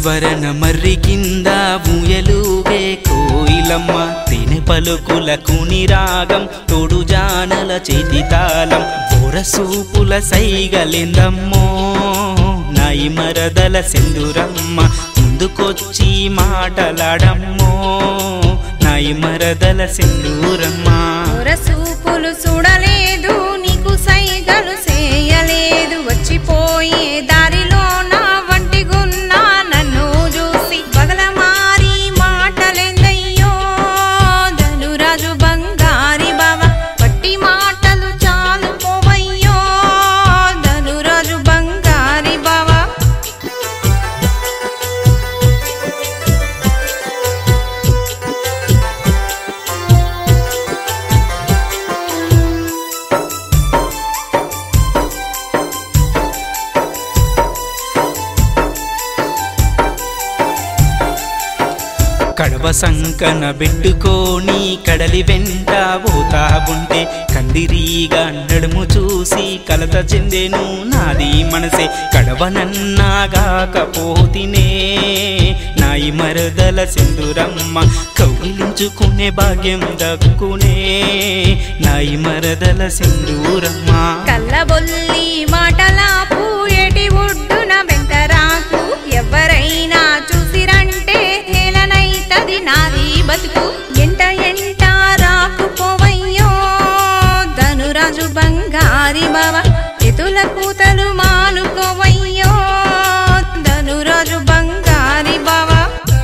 స్వర్ణ మర్రి కింద ఊయలుగే కోయిలమ్మ తేనె పలుకుల కుని రాగం తోడు జానల చేతి తాళం బోరసూపుల సైగలిందమ్మో నాయి మరదల సింధురమ్మ ముందుకొచ్చి మాటలాడమ్మో నాయి మరదల సింధూరమ్మ చూపులు చూడలేదు నీకు సైగలు చేయలేదు వచ్చిపోయే దారిలో నా వంటిగున్నా నన్ను చూసి పగలమారి మాటలేందయ్యో ధనురాజు బంగారి బావ పట్టి మాటలు చాలు పోవయ్యో ధనురాజు బంగారి బావా కడవ సంకన పెట్టుకొని కడలి వెంట పోతా ఉంటే కందిరీగా నడుము చూసి కలత చెందెను నాది మనసే కడవనన్నాగాకపోతినే నాయి మరదల సింధురమ్మ కౌగిలించుకునే భాగ్యం దక్కునే నాయి మరదల సింధూరమ్మ కల్లబొల్లి మాటలాపు ఎటి ఒడ్డున వెంటరాకు ఎవరైనా చూసిరంటే హేళనైతది నాది బతుకు ఎంట ఎంట రాకుపోవయ్యో ధనురాజు బంగారి బావ ఎతుల కూతలు మానుకోవయ్యో ధనురాజు బంగారి బావా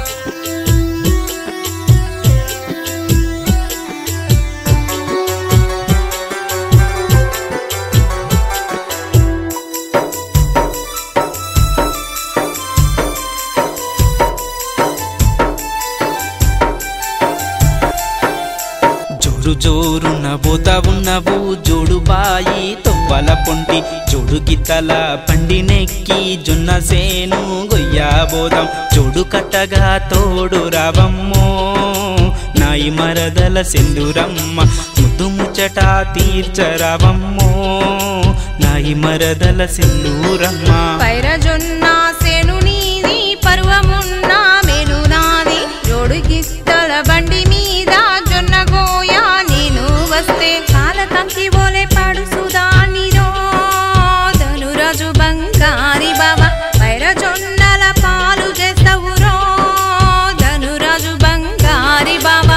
జోరు జోరున పోతా ఉన్నవు జోడు బాయి తొవ్వల పొంటి జోడు గిత్తల పండి నెక్కి జొన్న సేను గొయ్యాబోదాం జోడు కట్టగా తోడు రావమ్మో నాయి మరదల సెందురమ్మ ముద్దు ముచ్చట తీర్చరావమ్మో నాయి మరదల సెందూరమ్మ పైరజొన్న సేను నీది పర్వమున్న మేను నాది జోడు గిత్తల బండి మీద జొన్న గోయా నేను వస్తే కాల కంకి బోలే పాడు సుదానిరో ధనురాజు బంగారి బావ పైరజొన్నల పాలు చేస్తావురో ధనురాజు బంగారి బావా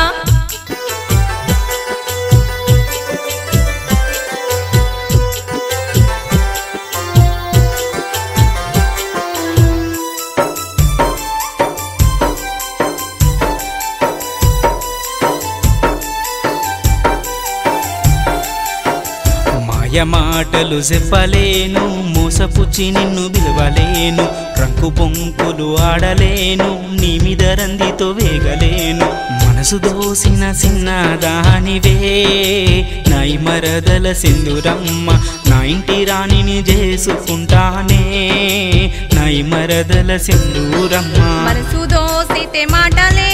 మాయ మాటలు చెప్పలేను మోసపుచ్చి నిన్ను పిలవలేను రంకు పొంకులు ఆడలేను నీ మీద రందితో వేగలేను మనసు దోసిన చిన్న దానివే నాయి మరదల సింధురమ్మ నా ఇంటి రాణిని చేసుకుంటానే నాయి మరదల సింధూరమ్మ మనసు దోసితే మాటలే